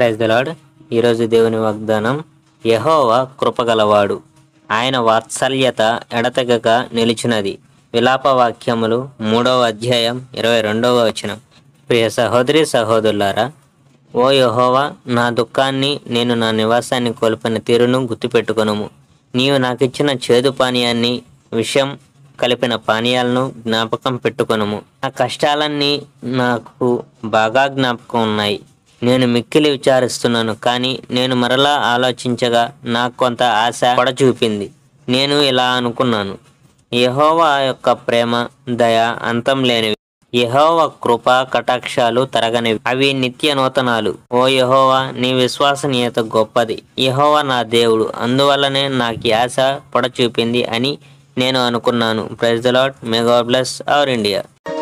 praise the lord ఈరోజు దేవుని వాగ్దానం యెహోవా కృపగలవాడు ఆయన వాత్సల్యత ఎడతెగక నిలిచినది విలాప వాక్యములు మూడవ అధ్యాయం ఇరవై రెండవ వచనం ప్రియ సహోదరి సహోదరులారా ఓ యెహోవా నా దుఃఖాన్ని నేను నా నివాసాన్ని కోల్పోయిన తీరును గుర్తుపెట్టుకొనుము నీవు నాకిచ్చిన చేదు పానీయాన్ని విషం కలిపిన పానీయాలను జ్ఞాపకం పెట్టుకొనుము నా కష్టాలన్నీ నాకు బాగా జ్ఞాపకం ఉన్నాయి నేను మిక్కిలి విచారిస్తున్నాను కానీ నేను మరలా ఆలోచించగా నాకు కొంత ఆశ పొడ చూపింది నేను ఇలా అనుకున్నాను యెహోవా యొక్క ప్రేమ దయ అంతం లేనివి యెహోవ కృప కటాక్షాలు తరగనివి అవి నిత్య నూతనాలు ఓ యెహోవా నీ విశ్వసనీయత గొప్పది యెహోవా నా దేవుడు అందువల్లనే నాకు ఈ ఆశ పొడ చూపింది అని నేను అనుకున్నాను praise the lord may God bless our India